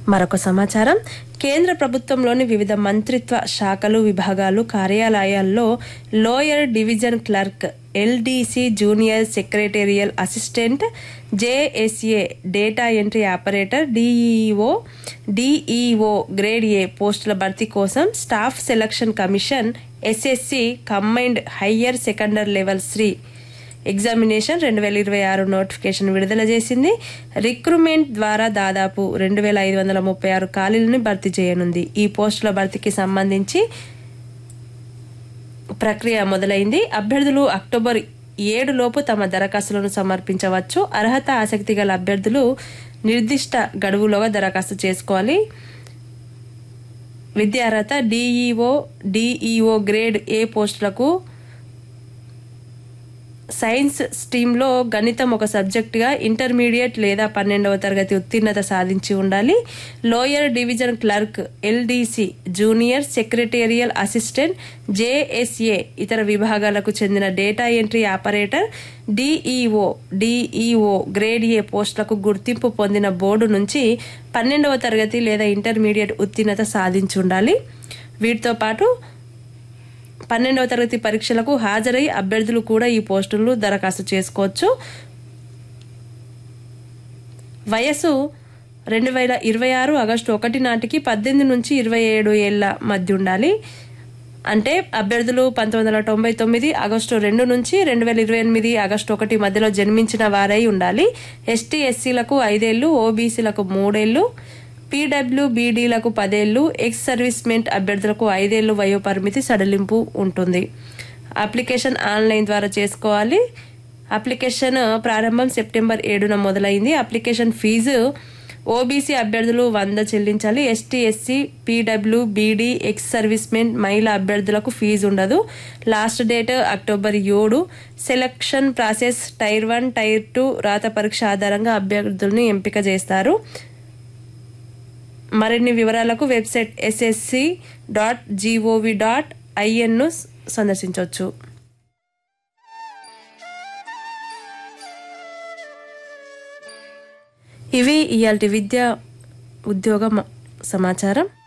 మరొక సమాచారం కేంద్ర ప్రభుత్వంలోని వివిధ మంత్రిత్వ శాఖలు విభాగాలు కార్యాలయాల్లో lower division clerk LDC junior secretariat assistant JSA data entry operator DEO DEO grade A పోస్టుల భర్తీ కోసం staff selection commission SSC combined higher secondary level శ్రీ ఎగ్జామినేషన్ రెండు వేల ఇరవై ఆరు నోటిఫికేషన్ విడుదల చేసింది రిక్రూట్మెంట్ ద్వారా దాదాపు రెండు వేల ఐదు వందల ముప్పై ఆరు ఖాళీలను భర్తీ చేయనుంది ఈ పోస్టుల భర్తీకి సంబంధించి ప్రక్రియ మొదలైంది అభ్యర్థులు అక్టోబర్ ఏడు లోపు తమ దరఖాస్తులను సమర్పించవచ్చు అర్హత ఆసక్తి గల అభ్యర్థులు నిర్దిష్ట గడువులోగా దరఖాస్తు చేసుకోవాలి విద్యార్హత డిఈఓ డిఈఓ గ్రేడ్ ఏ పోస్టులకు సైన్స్ స్ట్రీమ్లో గణితం ఒక సబ్జెక్టుగా ఇంటర్మీడియట్ లేదా పన్నెండవ తరగతి ఉత్తీర్ణత సాధించి ఉండాలి lower division clerk LDC junior secretariat assistant JSA ఇతర విభాగాలకు చెందిన data entry operator DEO DEO grade A పోస్టులకు గుర్తింపు పొందిన బోర్డు నుంచి పన్నెండవ తరగతి లేదా ఇంటర్మీడియట్ ఉత్తీర్ణత సాధించి ఉండాలి వీటితో పాటు పన్నెండవ తరగతి పరీక్షలకు హాజరై అభ్యర్థులు కూడా ఈ పోస్టులు దరఖాస్తు చేసుకోవచ్చు వయసు రెండు వేల ఇరవై ఆరు ఆగస్టు ఒకటి నాటికి పద్దెనిమిది నుంచి ఇరవై ఏడు ఏళ్ల మధ్య ఉండాలి అంటే అభ్యర్థులు పంతొమ్మిది వందల తొంభై తొమ్మిది ఆగస్టు రెండు నుంచి రెండు వేల ఇరవై ఎనిమిది ఆగస్టు ఒకటి మధ్యలో జన్మించిన వారై ఉండాలి ఎస్టీ ఎస్సీలకు ఐదేళ్లు ఓబీసీలకు మూడేళ్లు పీడబ్ల్యూబీడీలకు పదేళ్లు ఎక్స్ సర్వీస్మెంట్ అభ్యర్థులకు ఐదేళ్లు వయో పరిమితి సడలింపు ఉంటుంది అప్లికేషన్ ఆన్లైన్ ద్వారా చేసుకోవాలి అప్లికేషన్ ప్రారంభం సెప్టెంబర్ ఏడున మొదలైంది అప్లికేషన్ ఫీజు ఓబీసీ అభ్యర్థులు వంద చెల్లించాలి ST SC PW BD ex servicemen మహిళా అభ్యర్థులకు ఫీజు ఉండదు లాస్ట్ డేట్ అక్టోబర్ ఏడు selection process tier one tier two రాత పరీక్ష ఆధారంగా అభ్యర్థులను ఎంపిక చేస్తారు మరిన్ని వివరాలకు వెబ్సైట్ ఎస్ఎస్సి డాట్ జీఓవి డాట్ ఐఎన్ను సందర్శించవచ్చు ఇవి ఇయాల్టి విద్యా ఉద్యోగ మ- సమాచారం